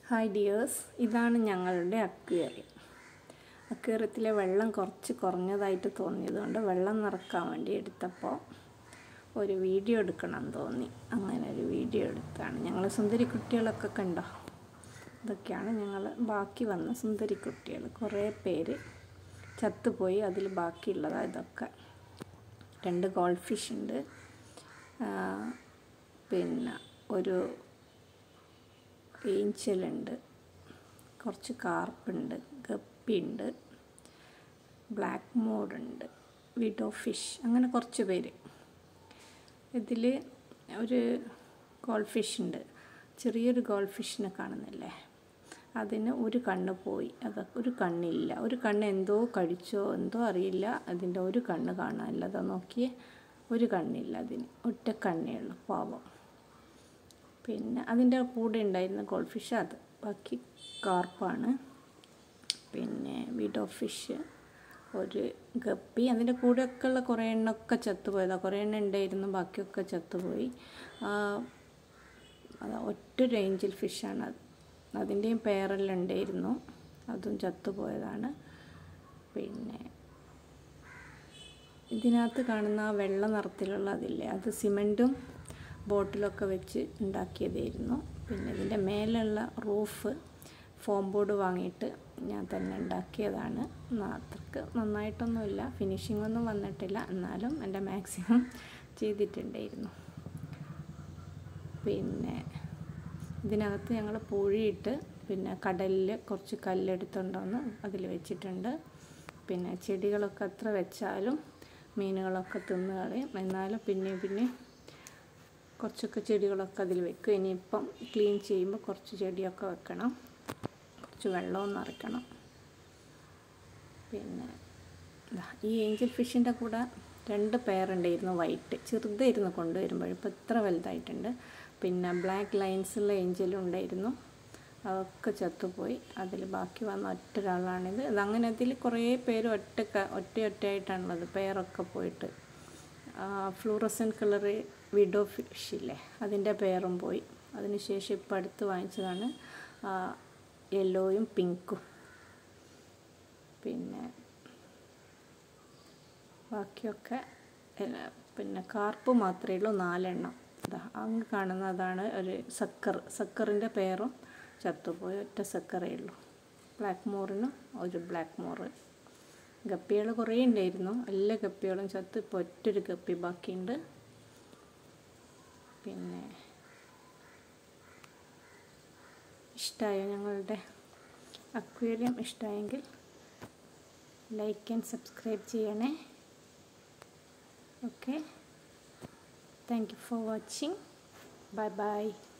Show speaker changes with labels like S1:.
S1: hi dears ഇതാണ് ഞങ്ങളുടെ aquarium അക്വേറിയത്തിലെ വെള്ളം കുറച്ച് കുറഞ്ഞതായിട്ട് തോന്നിയതുകൊണ്ട് വെള്ളം നിറക്കാൻ വേണ്ടി എടുത്തപ്പോൾ ഒരു വീഡിയോ എടുക്കണം എന്ന് തോന്നി അങ്ങനെ ഒരു വീഡിയോ എടുത്താണ് ഞങ്ങൾ സുന്ദരി കുട്ടികളൊക്കെ കണ്ടോ ഇതൊക്കെയാണ് ഞങ്ങൾ ബാക്കി വന്ന സുന്ദരി കുട്ടികൾ കുറേ പേര് ചത്തുപോയി അതിൽ ബാക്കിയുള്ളതാണ് ഇതൊക്കെ രണ്ട് ഗോൾഡ് ഫിഷ് ഉണ്ട് പിന്നെ ഒരു ഏഞ്ചലുണ്ട് കുറച്ച് കാർപ്പുണ്ട് ഗപ്പിയുണ്ട് ബ്ലാക്ക് മോഡുണ്ട് വിഡോ ഫിഷ് അങ്ങനെ കുറച്ച് പേര് ഇതിൽ ഒരു ഗോൾഡ് ഫിഷ് ഉണ്ട് ചെറിയൊരു ഗോൾഡ് ഫിഷിനെ കാണുന്നില്ലേ അതിന് ഒരു കണ്ണ് പോയി അത് ഒരു കണ്ണില്ല ഒരു കണ്ണ് എന്തോ കഴിച്ചോ എന്തോ അറിയില്ല അതിൻ്റെ ഒരു കണ്ണ് കാണാനില്ല അത് നോക്കിയേ ഒരു കണ്ണില്ല അതിന് ഒറ്റ കണ്ണേ ഉള്ളൂ പാവം പിന്നെ അതിൻ്റെ കൂടെ ഉണ്ടായിരുന്ന ഗോൾഡ് ഫിഷ് അത് ബാക്കി കാർപ്പാണ് പിന്നെ വിഡോ ഫിഷ് ഒരു ഗപ്പി അതിൻ്റെ കൂടെയൊക്കെ ഉള്ള കുറേ എണ്ണമൊക്കെ ചത്തുപോയതാണ് കുറേ എണ്ണ ഉണ്ടായിരുന്നു ബാക്കിയൊക്കെ ചത്തുപോയി അത് ഒറ്റ റേഞ്ചിൽ ഫിഷാണ് അത് അതിൻ്റെയും പേരെല്ലാം ഉണ്ടായിരുന്നു അതും ചത്തുപോയതാണ് പിന്നെ ഇതിനകത്ത് കാണുന്ന ആ വെള്ള നിറത്തിലുള്ള അതില്ലേ അത് സിമൻറ്റും ബോട്ടിലൊക്കെ വെച്ച് ഉണ്ടാക്കിയതായിരുന്നു പിന്നെ ഇതിൻ്റെ മേലുള്ള റൂഫ് ഫോം ബോർഡ് വാങ്ങിയിട്ട് ഞാൻ തന്നെ ഉണ്ടാക്കിയതാണ് അത്രക്ക് നന്നായിട്ടൊന്നുമില്ല ഫിനിഷിംഗ് ഒന്നും വന്നിട്ടില്ല എന്നാലും എൻ്റെ മാക്സിമം ചെയ്തിട്ടുണ്ടായിരുന്നു പിന്നെ ഇതിനകത്ത് ഞങ്ങൾ പൂഴിയിട്ട് പിന്നെ കടലിൽ കുറച്ച് കല്ലെടുത്തുകൊണ്ടുവന്ന് അതിൽ വെച്ചിട്ടുണ്ട് പിന്നെ ചെടികളൊക്കെ എത്ര വെച്ചാലും മീനുകളൊക്കെ തിന്ന് കളയും എന്നാലും പിന്നെ പിന്നെ കുറച്ചൊക്കെ ചെടികളൊക്കെ അതിൽ വെക്കും ഇനിയിപ്പം ക്ലീൻ ചെയ്യുമ്പോൾ കുറച്ച് ചെടിയൊക്കെ വെക്കണം കുറച്ച് വെള്ളവും നിറയ്ക്കണം പിന്നെ ഈ ഏഞ്ചൽ ഫിഷിൻ്റെ കൂടെ രണ്ട് പേരുണ്ടായിരുന്നു വൈറ്റ് ചെറുതായിരുന്നു കൊണ്ടുവരുമ്പോൾ ഇപ്പോൾ ഇത്ര വലുതായിട്ടുണ്ട് പിന്നെ ബ്ലാക്ക് ലൈൻസുള്ള ഏഞ്ചലും ഉണ്ടായിരുന്നു അതൊക്കെ ചത്തുപോയി അതിൽ ബാക്കി വന്ന ഒറ്റ ഒരാളാണിത് അതങ്ങനെ അതിൽ കുറേ പേര് ഒറ്റ ഒറ്റ ഒറ്റയായിട്ടാണുള്ളത് പേരൊക്കെ പോയിട്ട് ഫ്ലൂറസൻ കളറ് വിഡോ ഫിഷ് ഇല്ലേ അതിൻ്റെ പേരും പോയി അതിനുശേഷം ഇപ്പോൾ അടുത്ത് വാങ്ങിച്ചതാണ് യെല്ലോയും പിങ്കും പിന്നെ ബാക്കിയൊക്കെ പിന്നെ കാർപ്പ് മാത്രമേ ഉള്ളൂ നാലെണ്ണം ഇതാ അങ്ങ് കാണുന്നതാണ് ഒരു സക്കർ സക്കറിൻ്റെ പേരും ചത്തുപോയി ഒറ്റ സക്കറേ ഉള്ളൂ ബ്ലാക്ക് മോറിനും ഒരു ബ്ലാക്ക് മോറ് ഗപ്പികൾ കുറേ ഉണ്ടായിരുന്നു എല്ലാ ഗപ്പികളും ചത്ത് ഇപ്പോൾ ഒറ്റൊരു ഗപ്പി ബാക്കിയുണ്ട് പിന്നെ ഇഷ്ടമായോ ഞങ്ങളുടെ അക്വേറിയം ഇഷ്ടമായെങ്കിൽ ലൈക്ക് ആൻഡ് സബ്സ്ക്രൈബ് ചെയ്യണേ okay thank you for watching bye by